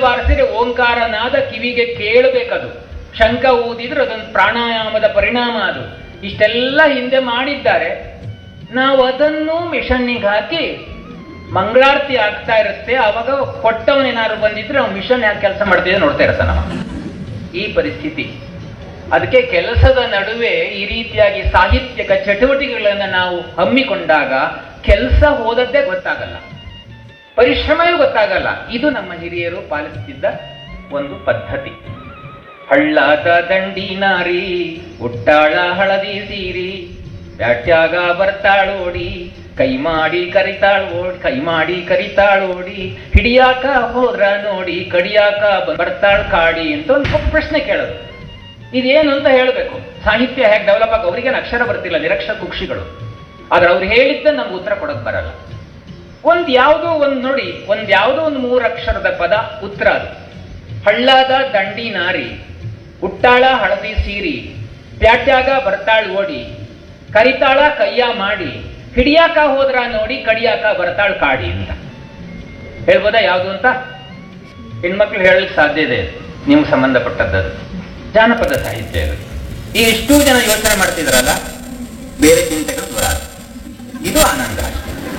ಬಾರಿಸಿದ್ರೆ ಓಂಕಾರನಾದ ಕಿವಿಗೆ ಕೇಳಬೇಕದು ಶಂಕ ಊದಿದ್ರೆ ಅದೊಂದು ಪ್ರಾಣಾಯಾಮದ ಪರಿಣಾಮ ಅದು ಇಷ್ಟೆಲ್ಲ ಹಿಂದೆ ಮಾಡಿದ್ದಾರೆ ನಾವು ಅದನ್ನು ಮಿಷನ್ನಿಗೆ ಹಾಕಿ ಮಂಗಳಾರತಿ ಆಗ್ತಾ ಇರುತ್ತೆ ಅವಾಗ ಕೊಟ್ಟವನೇನಾದ್ರು ಬಂದಿದ್ರೆ ಅವ್ನು ಮಿಷನ್ ಯಾಕೆ ಕೆಲಸ ಮಾಡ್ತಿದ್ರೆ ನೋಡ್ತಾ ಇರ್ತಾನ ಅವ. ಈ ಪರಿಸ್ಥಿತಿ ಅದಕ್ಕೆ ಕೆಲಸದ ನಡುವೆ ಈ ರೀತಿಯಾಗಿ ಸಾಹಿತ್ಯಕ ಚಟುವಟಿಕೆಗಳನ್ನು ನಾವು ಹಮ್ಮಿಕೊಂಡಾಗ ಕೆಲಸ ಹೋದದ್ದೇ ಗೊತ್ತಾಗಲ್ಲ ಪರಿಶ್ರಮವೇ ಗೊತ್ತಾಗಲ್ಲ ಇದು ನಮ್ಮ ಹಿರಿಯರು ಪಾಲಿಸುತ್ತಿದ್ದ ಒಂದು ಪದ್ಧತಿ ಹಳ್ಳದ ದಂಡಿ ನಾರಿ ಉಟ್ಟಾಳ ಹಳದಿ ಸೀರಿ ಬ್ಯಾಟ್ಯಾಗ ಬರ್ತಾಳೋಡಿ ಕೈ ಮಾಡಿ ಕರಿತಾಳೋಡಿ ಕೈ ಮಾಡಿ ಕರಿತಾಳೋಡಿ ಹಿಡಿಯಾಕ ಹೋದ್ರ ನೋಡಿ ಕಡಿಯಾಕ ಬ- ಬರ್ತಾಳ್ ಕಾಡಿ ಅಂತ ಒಂದು ಪ್ರಶ್ನೆ ಕೇಳೋದು ಇದೇನು ಅಂತ ಹೇಳಬೇಕು ಸಾಹಿತ್ಯ ಹೇಗೆ ಡೆವಲಪ್ ಆಗ ಅವರಿಗೇನು ಅಕ್ಷರ ಬರ್ತಿಲ್ಲ ನಿರಕ್ಷರ ಕುಕ್ಷಿಗಳು ಆದ್ರೆ ಅವ್ರು ಹೇಳಿದ್ದ ನಮ್ಗೆ ಉತ್ತರ ಕೊಡಕ್ ಬರಲ್ಲ ಒಂದ್ ಯಾವುದೋ ಒಂದು ನೋಡಿ ಒಂದ್ ಯಾವುದೋ ಒಂದು ಮೂರಕ್ಷರದ ಪದ ಉತ್ತರ ಅದು ಹಳ್ಳದ ದಂಡಿ ನಾರಿ ಉಟ್ಟಾಳ ಹಳದಿ ಸೀರಿ ಪ್ಯಾಟ್ಯಾಗ ಬರ್ತಾಳ್ ಓಡಿ ಕರಿತಾಳ ಕೈಯ ಮಾಡಿ ಹಿಡಿಯಾಕ ಹೋದ್ರ ನೋಡಿ ಕಡಿಯಾಕ ಬರ್ತಾಳ್ ಕಾಡಿ ಅಂತ ಹೇಳ್ಬೋದಾ ಯಾವುದು ಅಂತ ಹೆಣ್ಮಕ್ಳು ಹೇಳಲಿಕ್ಕೆ ಸಾಧ್ಯ ಇದೆ ನಿಮ್ಗೆ ಸಂಬಂಧಪಟ್ಟದ್ದು ಜಾನಪದ ಸಾಹಿತ್ಯ ಇದು ಈ ಎಷ್ಟೋ ಜನ ಯೋಚನೆ ಮಾಡ್ತಿದ್ರಲ್ಲ ಬೇರೆ ಚಿಂತೆಗಳು ದೂರ ಆಗುತ್ತೆ. ಇದು ಆನಂದ ಅಷ್ಟೇ.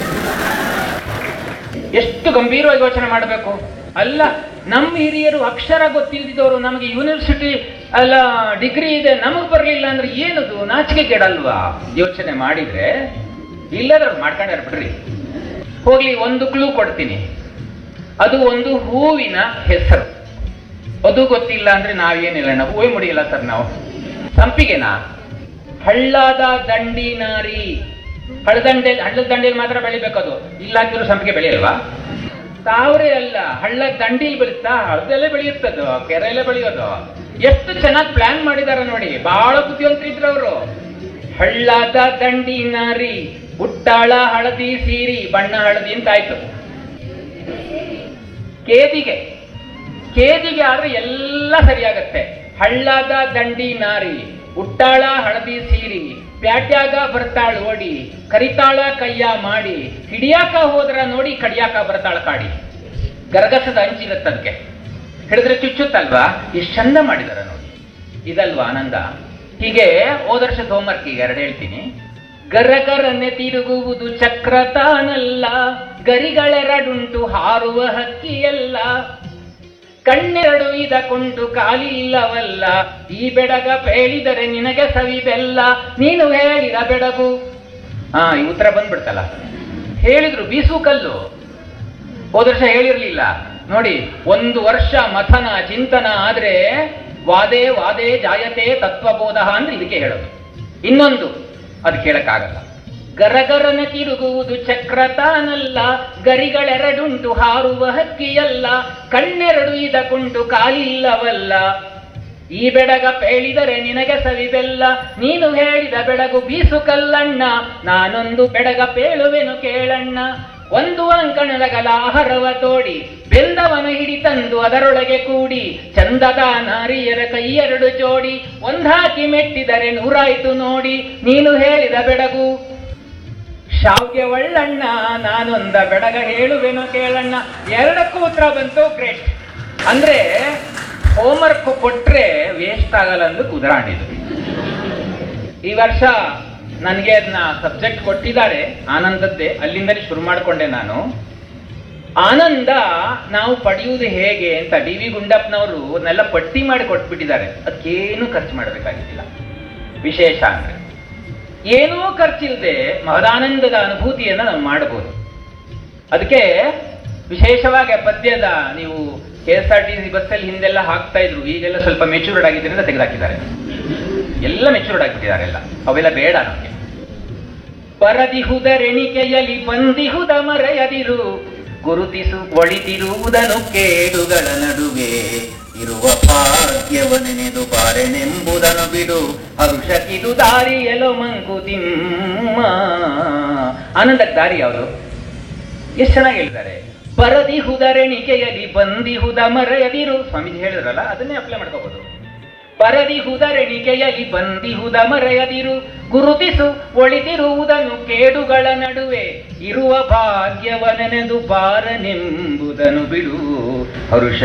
ಎಷ್ಟು ಗಂಭೀರವಾಗಿ ಯೋಚನೆ ಮಾಡಬೇಕು ಅಲ್ಲ ನಮ್ಮ ಹಿರಿಯರು ಅಕ್ಷರ ಗೊತ್ತಿಲ್ದಿದ್ದವರು ನಮಗೆ ಯೂನಿವರ್ಸಿಟಿ ಅಲ್ಲ ಡಿಗ್ರಿ ಇದೆ ನಮಗೆ ಬರಲಿಲ್ಲ ಅಂದ್ರೆ ಏನದು ನಾಚಿಕೆ ಕೆಡಲ್ವಾ ಯೋಚನೆ ಮಾಡಿದ್ರೆ ಇಲ್ಲದ್ರೆ ಮಾಡ್ಕೊಂಡ್ಯಾರ ಬಿಡ್ರಿ ಹೋಗ್ಲಿ ಒಂದು ಕ್ಲೂ ಕೊಡ್ತೀನಿ ಅದು ಒಂದು ಹೂವಿನ ಹೆಸರು ಅದು ಗೊತ್ತಿಲ್ಲ ಅಂದ್ರೆ ನಾವೇನಿಲ್ಲ ನಾವು ಹೂವೇ ಮುಡಿಯಲ್ಲ ಸರ್ ನಾವು ಸಂಪಿಗೆನಾ ಹಳ್ಳದ ದಂಡಿ ನಾರಿ ಹಳ್ಳದಂಡೆ ಹಳ್ಳದ ದಂಡೆಯಲ್ಲಿ ಮಾತ್ರ ಬೆಳಿಬೇಕದು ಇಲ್ಲ ಹಾಕಿದ್ರು ಸಂಪಿಗೆ ಬೆಳೆಯಲ್ವಾ ತಾವ್ರೆ ಅಲ್ಲ ಹಳ್ಳ ದಂಡಿಲ್ ಬೆಳೀತಾ ಹಳ್ಳದಲ್ಲೇ ಬೆಳೆಯುತ್ತದು ಕೆರೆಯಲ್ಲೇ ಬೆಳೆಯೋದು ಎಷ್ಟು ಚೆನ್ನಾಗಿ ಪ್ಲಾನ್ ಮಾಡಿದಾರೆ ನೋಡಿ ಬಹಳ ಬುದ್ಧಿವಂತರಿದ್ರು ಅವರು ಹಳ್ಳದ ದಂಡಿ ನಾರಿ ಉಟ್ಟಾಳ ಹಳದಿ ಸೀರಿ ಬಣ್ಣ ಹಳದಿ ಅಂತ ಆಯ್ತು ಕೇದಿಗೆ ಕೇದಿಗೆ ಆದ್ರೆ ಎಲ್ಲ ಸರಿಯಾಗತ್ತೆ ಹಳ್ಳದ ದಂಡಿ ನಾರಿ ಉಟ್ಟಾಳ ಹಳದಿ ಸೀರಿ ಪ್ಯಾಟ್ಯಾಗ ಬರ್ತಾಳ ಓಡಿ ಕರಿತಾಳ ಕೈಯ ಮಾಡಿ ಹಿಡಿಯಾಕ ಹೋದ್ರ ನೋಡಿ ಕಡಿಯಾಕ ಬರ್ತಾಳ ಕಾಡಿ ಗರಗಸದ ಅಂಚಿರತ್ತದಕ್ಕೆ ಹಿಡಿದ್ರೆ ಚುಚ್ಚುತ್ತಲ್ವಾ ಎಷ್ಟು ಚಂದ ಮಾಡಿದಾರ ನೋಡಿ ಇದಲ್ವಾ ಆನಂದ ಹೀಗೆ ಹೋದರ್ಷದ ಹೋಮ್ವರ್ಕ್ ಈಗ ಎರಡು ಹೇಳ್ತೀನಿ ಗರಗರನೆ ತಿರುಗುವುದು ಚಕ್ರ ತಾನಲ್ಲ ಗರಿಗಳೆರಡುಂಟು ಹಾರುವ ಹಕ್ಕಿಯಲ್ಲ ಕಣ್ಣೆರಡು ಇದಕೊಂಡು ಕಾಲಿಲ್ಲವಲ್ಲ ಈ ಬೆಡಗ ಪೇಳಿದರೆ ನಿನಗೆ ಸವಿ ಬೆಲ್ಲ ನೀನು ಹೇಳಿದ ಬೆಡಗು ಹಾ ಈ ಉತ್ತರ ಬಂದ್ಬಿಡ್ತಲ್ಲ ಹೇಳಿದ್ರು ಬೀಸು ಕಲ್ಲು ಹೋದ ವರ್ಷ ಹೇಳಿರ್ಲಿಲ್ಲ ನೋಡಿ ಒಂದು ವರ್ಷ ಮಥನ ಚಿಂತನ ಆದ್ರೆ ವಾದೇ ವಾದೇ ಜಾಯತೆ ತತ್ವಬೋಧ ಅಂದ್ರೆ ಇದಕ್ಕೆ ಹೇಳೋದು ಇನ್ನೊಂದು ಅದು ಕೇಳಕ್ಕಾಗಲ್ಲ ಗರಗರನ ತಿರುಗುವುದು ಚಕ್ರ ತಾನಲ್ಲ ಗರಿಗಳೆರಡುಂಟು ಹಾರುವ ಹಕ್ಕಿಯಲ್ಲ ಕಣ್ಣೆರಡು ಇದಕೊಂಡು ಕಾಲಿಲ್ಲವಲ್ಲ ಈ ಬೆಡಗ ಪೇಳಿದರೆ ನಿನಗೆ ಸವಿಬೆಲ್ಲ ನೀನು ಹೇಳಿದ ಬೆಡಗು ಬೀಸು ಕಲ್ಲಣ್ಣ ನಾನೊಂದು ಬೆಡಗ ಪೇಳುವೆನು ಕೇಳಣ್ಣ ಒಂದು ಅಂಕಣದಗಲ ಆಹಾರವ ತೋಡಿ ಬೆಂದವನು ಹಿಡಿ ತಂದು ಅದರೊಳಗೆ ಕೂಡಿ ಚಂದದ ನಾರಿಯರ ಕೈಯೆರಡು ಜೋಡಿ ಒಂದಾಕಿ ಮೆಟ್ಟಿದರೆ ನೂರಾಯ್ತು ನೋಡಿ ನೀನು ಹೇಳಿದ ಬೆಡಗು ಶಾವ್ಗೆ ಒಳ್ಳಣ್ಣ ನಾನೊಂದ ಬೆಡಗ ಹೇಳುವೆನು ಕೇಳಣ್ಣ ಎರಡಕ್ಕೂ ಉತ್ತರ ಬಂತು ಗ್ರೇಟ್ ಅಂದ್ರೆ ಹೋಮ್ವರ್ಕ್ ಕೊಟ್ರೆ ವೇಸ್ಟ್ ಆಗಲ್ಲ ಅಂದು ಕುದುರಾಣಿದು ಈ ವರ್ಷ ನನಗೆ ಅದನ್ನ ಸಬ್ಜೆಕ್ಟ್ ಕೊಟ್ಟಿದ್ದಾರೆ ಆನಂದದ್ದೇ ಅಲ್ಲಿಂದಲೇ ಶುರು ಮಾಡಿಕೊಂಡೆ ನಾನು ಆನಂದ ನಾವು ಪಡೆಯುವುದು ಹೇಗೆ ಅಂತ ಡಿ ವಿ ಗುಂಡಪ್ಪನವರು ಅದನ್ನೆಲ್ಲ ಪಟ್ಟಿ ಮಾಡಿ ಕೊಟ್ಬಿಟ್ಟಿದ್ದಾರೆ ಅದಕ್ಕೇನು ಖರ್ಚು ಮಾಡಬೇಕಾಗಿಲ್ಲ ವಿಶೇಷ ಅಂದ್ರೆ ಏನೂ ಖರ್ಚಿಲ್ಲದೆ ಮಹದಾನಂದದ ಅನುಭೂತಿಯನ್ನು ನಾವು ಮಾಡಬಹುದು ಅದಕ್ಕೆ ವಿಶೇಷವಾಗಿ ಆ ಪದ್ಯದ ನೀವು K S R T C ಬಸ್ಸಲ್ಲಿ ಹಿಂದೆಲ್ಲ ಹಾಕ್ತಾ ಇದ್ರು ಈಗೆಲ್ಲ ಸ್ವಲ್ಪ ಮೆಚೂರ್ಡ್ ಆಗಿದ್ದರಿಂದ ತೆಗೆದಾಕಿದ್ದಾರೆ ಎಲ್ಲ ಮೆಚೂರ್ಡ್ ಆಗಿಬಿಟ್ಟಿದ್ದಾರೆ ಎಲ್ಲ ಅವೆಲ್ಲ ಬೇಡ ನಮಗೆ ಪರದಿಹುದರೆಣಿಕೆಯಲಿ ಬಂದಿಹುದ ಮರೆಯದಿರು ಗುರುತಿಸು ಒಳಿತಿರುವುದನು ಕೇಡುಗಳ ನಡುವೆ ಇರುವ ಭಾಗ್ಯವನೆನೆದು ಬಾರೆನೆಂಬುದನ್ನು ಬಿಡು ಹರುಷಕ್ಕಿದು ದಾರಿಯಲೋ ಮಂಕುತಿಮ್ಮ ಆನಂದಕ್ಕೆ ದಾರಿ ಯಾವುದು ಎಷ್ಟು ಚೆನ್ನಾಗಿ ಹೇಳಿದ್ದಾರೆ ಪರದಿಹುದರೆಣಿಕೆಯಲಿ ಬಂದಿಹುದ ಮರೆಯದಿರು ಸ್ವಾಮೀಜಿ ಹೇಳಿದ್ರಲ್ಲ ಅದನ್ನೇ ಅಪ್ಲೈ ಮಾಡ್ಕೋಬಹುದು ಪರದಿಹುದರೆಣಿಕೆಯಲಿ ಬಂದಿಹುದ ಮರೆಯದಿರು ಗುರುತಿಸು ಒಳಿತಿರುವುದನ್ನು ಕೇಡುಗಳ ನಡುವೆ ಇರುವ ಭಾಗ್ಯವನೆನೆದು ಬಾರನೆಂಬುದನ್ನು ಬಿಡು ಹರುಷ